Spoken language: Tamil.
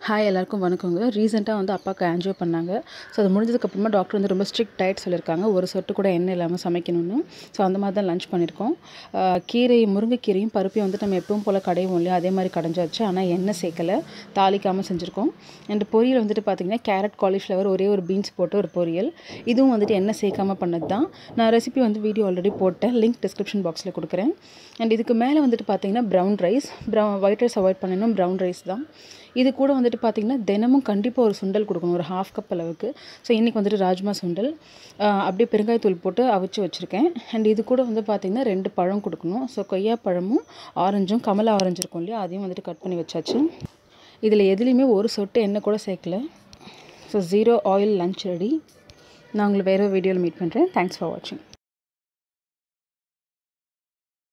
ஹாய் எல்லாருக்கும் வணக்கங்க ரீசெண்டாக வந்து அப்பாவுக்கு ஆன்ஜியோ பண்ணாங்க ஸோ அது முடிஞ்சதுக்கப்புறமா டாக்டர் வந்து ரொம்ப ஸ்ட்ரிக்ட் டயட் சொல்லியிருக்காங்க ஒரு சொட்டு கூட எண்ணெய் இல்லாமல் சமைக்கணும்னு ஸோ அந்த மாதிரி தான் லஞ்ச் பண்ணியிருக்கோம் ஆஹ் கீரை முருங்கைக்கீரையும் பருப்பையும் வந்துட்டு நம்ம எப்பவும் போல் கடைவோம் இல்லையா அதே மாதிரி கடைஞ்சாச்சு ஆனால் எண்ணெய் சேர்க்கலை தாளிக்காமல் செஞ்சுருக்கோம் அண்ட் பொரியல் வந்துட்டு பார்த்திங்கன்னா கேரட் காலிஃப்ளவர் ஒரே ஒரு பீன்ஸ் போட்டு ஒரு பொரியல் இதுவும் வந்துட்டு எண்ணெய் சேர்க்காம பண்ணது தான் நான் ரெசிபி வந்து வீடியோ ஆல்ரெடி போட்டேன் லிங்க் டிஸ்கிரிப்ஷன் பாக்ஸில் கொடுக்குறேன் அண்ட் இதுக்கு மேலே வந்துட்டு பார்த்தீங்கன்னா brown rice brow white rice avoid பண்ணணும் ப்ரௌன் ரைஸ் தான் இது கூட வந்துட்டு பார்த்திங்கன்னா தினமும் கண்டிப்பாக ஒரு சுண்டல் கொடுக்கணும் ஒரு ஹாஃப் கப் அளவுக்கு ஸோ இன்றைக்கி வந்துட்டு ராஜ்மா சுண்டல் ஆஹ் அப்படியே பெருங்காயத்தூள் போட்டு அவிச்சு வச்சுருக்கேன் அண்ட் இது கூட வந்து பார்த்திங்கன்னா ரெண்டு பழம் கொடுக்கணும் ஸோ கொய்யா பழமும் ஆரஞ்சும் கமலா ஆரஞ்சு இருக்கும் இல்லையா அதையும் வந்துட்டு கட் பண்ணி வச்சாச்சு இதில் எதுலேயுமே ஒரு சொட்டு எண்ணெய் கூட சேர்க்கல so zero oil lunch ready நான் உங்களை வேறு வீடியோவில் மீட் பண்ணுறேன் தேங்க்ஸ் ஃபார் வாட்சிங்